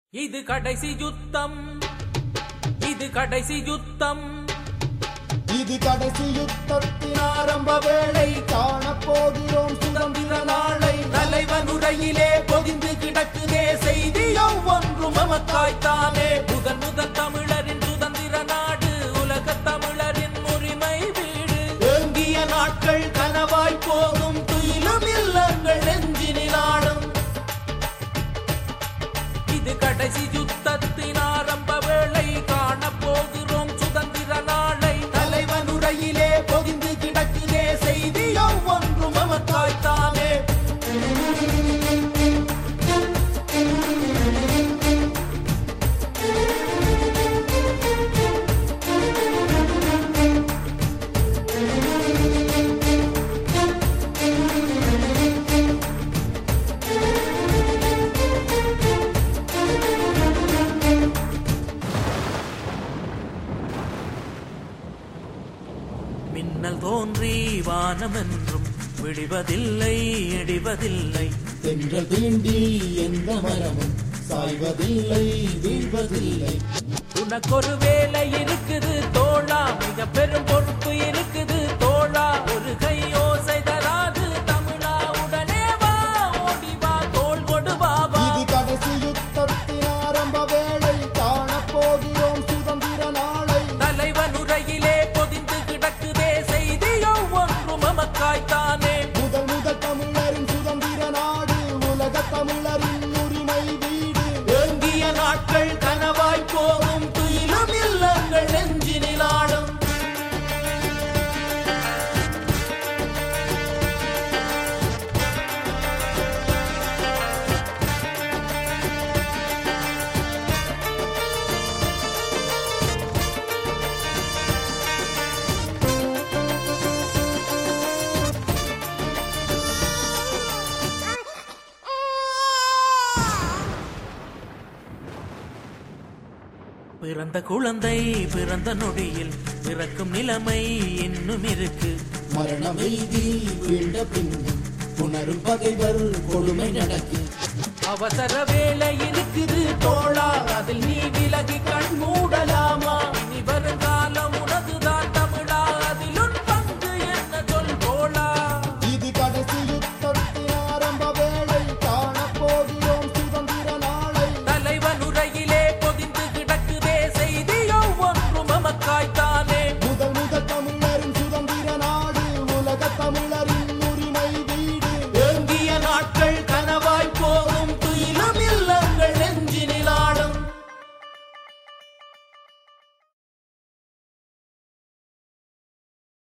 இது கடைசி யுத்தம் இது கடைசி யுத்தம் இது கடைசி யுத்தத்தின் ஆரம்ப வேளை காணப்போகிறோம் சுதந்திர நாளை தலைவன் உரையிலே பொதிந்து கிடக்குதே செய்தியோ ஒன்றும் நமக்காய்த்தானே முதன் முதல் தமிழரின் சுதந்திர நாடு உலக தமிழரின் உரிமை வீடு ஏங்கிய நாட்கள் கனவாய் போகும் துயிலும் இல்லங்கள் நெஞ்சினில் ஆடும் இது கடைசி யுத்தத்தின் ஆரம்ப வேளை காணப் போகிறோம் சுதந்திர நாளை தலைவன் உரையிலே பொதிந்து கிடக்குதே செய்தியோ ஒன்றும் நமக்காய்த்தானே மின்னல் தோன்றி வானமென்றும் விடிவதில்லை இடிவதில்லை தென்றல் தீண்டி எந்த மரமும் சாய்வதில்லை வீழ்வதில்லை உனக்கொரு வேலை இருக்குது தோழா மிக பெரும் பொறுப்பு இருக்குது தோழா ஒரு கை ஓசை தராது தமிழா உடனே வா ஓடி வா தோள் கொடு பாபா இது கடைசி யுத்தத்தின் ஆரம்ப வேளை காணப்போகிறோம் சுதந்திர நாளை தலைவன் உரையிலே பொதிந்து கிடக்குதே செய்தியோ ஒன்றும் நமக்காய்த்தானே முதல் முதல் தமிழரின் சுதந்திர நாடு உலக தமிழரின் உரிமை வீடு ஏங்கிய நாட்கள் கனவாய் போகும் துயிலும் இல்லங்கள் நெஞ்சினில் ஆடும் பிறந்த குழந்தை பிறந்த நொடியில் பிறக்கும் நிலைமை இன்னும் இருக்கு மரணம் எய்தி வீழ்ந்த பின்னும் புணரும் பகைவர் கொடுமை நடக்கும் அவசர வேலை இருக்குது தோழா அதில் நீ விலகி கண் மூடலாமா இனி வருங்காலம்